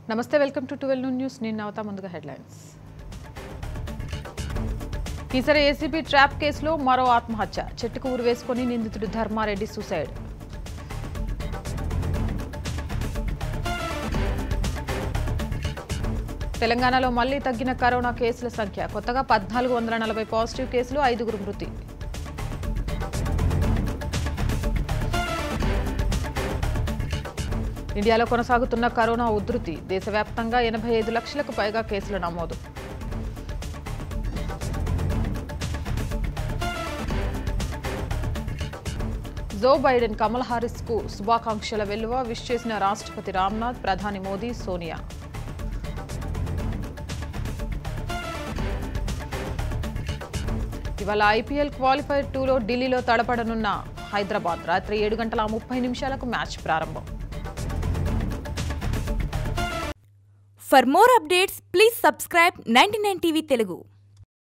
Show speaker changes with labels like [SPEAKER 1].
[SPEAKER 1] నమస్తే welcome to twelve noon news నేను నవత ముందుగా హెడ్లైన్స్ ఈసారి ఏసీబీ ట్రాప్ కేసులో మరో ఆత్మహత్య చెట్టుకు ఊరు వేసుకుని నిందితుడు ధర్మారెడ్డి సూసైడ్ తెలంగాణలో మళ్లీ తగ్గిన కరోనా కేసుల సంఖ్య కొత్తగా పద్నాలుగు వందల నలభై పాజిటివ్ కేసులు ఐదుగురు మృతి ఇండియాలో కొనసాగుతున్న కరోనా ఉధృతి దేశవ్యాప్తంగా ఎనభై ఐదు లక్షలకు పైగా కేసులు నమోదు జో బైడెన్ కమల్ హారిస్ కు శుభాకాంక్షల వెల్లువ విష్ చేసిన రాష్ట్రపతి రామ్నాథ్ ప్రధాని మోదీ సోనియా ఇవాళ ఐపీఎల్ క్వాలిఫైర్ టూలో ఢిల్లీలో తడపడనున్న హైదరాబాద్ రాత్రి ఏడు గంటల ముప్పై నిమిషాలకు మ్యాచ్ ప్రారంభం
[SPEAKER 2] For more updates, please subscribe 99 TV Telugu.